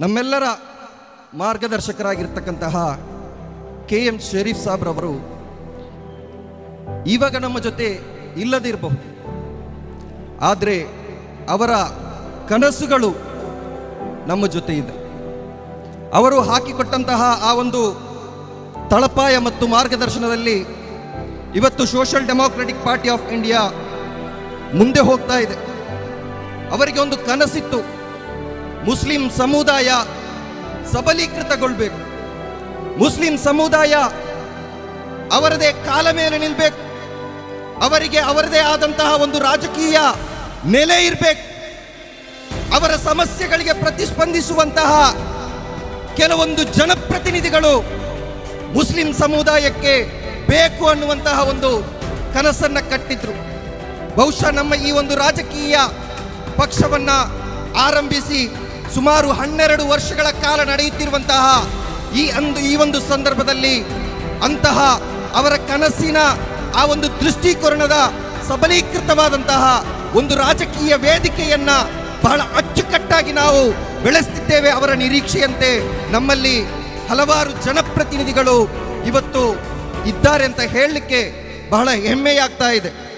ನಮ್ಮೆಲ್ಲರ ಮಾರ್ಗದರ್ಶಕರಾಗಿರ್ತಕ್ಕಂತಹ K M Sharif ಸಾಬ್ರವರು ಇವಾಗ ನಮ್ಮ ಜೊತೆ ಇಲ್ಲದಿರಬಹುದು ಆದರೆ ಅವರ ಕನಸುಗಳು ನಮ್ಮ ಜೊತೆ ಇದೆ ಅವರು ಹಾಕಿಕೊಟ್ಟಂತಹ ಆ ಒಂದು ತಳಪಾಯ ಮತ್ತು ಮಾರ್ಗದರ್ಶನದಲ್ಲಿ ಇವತ್ತು Social Democratic Party of India ಮುಂದೆ ಹೋಗ್ತಾ ಇದೆ ಅವರಿಗೆ ಒಂದು ಕನಸಿತ್ತು ಮುಸ್ಲಿಂ ಸಮುದಾಯ ಸಬಲೀಕೃತಗೊಳ್ಬೇಕು ಮುಸ್ಲಿಂ ಸಮುದಾಯ ಅವರದೇ ಕಾಲ ಮೇಲೆ ನಿಲ್ಬೇಕು ಅವರಿಗೆ ಅವರದೇ ಆದಂತಹ ಒಂದು ರಾಜಕೀಯ ನೆಲೆ ಇರಬೇಕು ಅವರ ಸಮಸ್ಯೆಗಳಿಗೆ ಪ್ರತಿಸ್ಪಂದಿಸುವಂತಹ ಕೆಲವೊಂದು ಜನಪ್ರತಿನಿಧಿಗಳು ಮುಸ್ಲಿಂ ಸಮುದಾಯಕ್ಕೆ ಬೇಕು ಅನ್ನುವಂತಹ ಒಂದು ಕನಸನ್ನ ಕಟ್ಟಿದ್ರು ಬಹುಶಃ ನಮ್ಮ ಈ ಒಂದು ರಾಜಕೀಯ ಪಕ್ಷವನ್ನ ಆರಂಭಿಸಿ ಸುಮಾರು ಹನ್ನೆರಡು ವರ್ಷಗಳ ಕಾಲ ನಡೆಯುತ್ತಿರುವಂತಹ ಈ ಅಂದು ಈ ಒಂದು ಸಂದರ್ಭದಲ್ಲಿ ಅಂತಹ ಅವರ ಕನಸಿನ ಆ ಒಂದು ದೃಷ್ಟಿಕೋನದ ಸಬಲೀಕೃತವಾದಂತಹ ಒಂದು ರಾಜಕೀಯ ವೇದಿಕೆಯನ್ನ ಬಹಳ ಅಚ್ಚುಕಟ್ಟಾಗಿ ನಾವು ಬೆಳೆಸ್ತಿದ್ದೇವೆ ಅವರ ನಿರೀಕ್ಷೆಯಂತೆ ನಮ್ಮಲ್ಲಿ ಹಲವಾರು ಜನಪ್ರತಿನಿಧಿಗಳು ಇವತ್ತು ಇದ್ದಾರೆ ಅಂತ ಹೇಳಲಿಕ್ಕೆ ಬಹಳ ಹೆಮ್ಮೆಯಾಗ್ತಾ ಇದೆ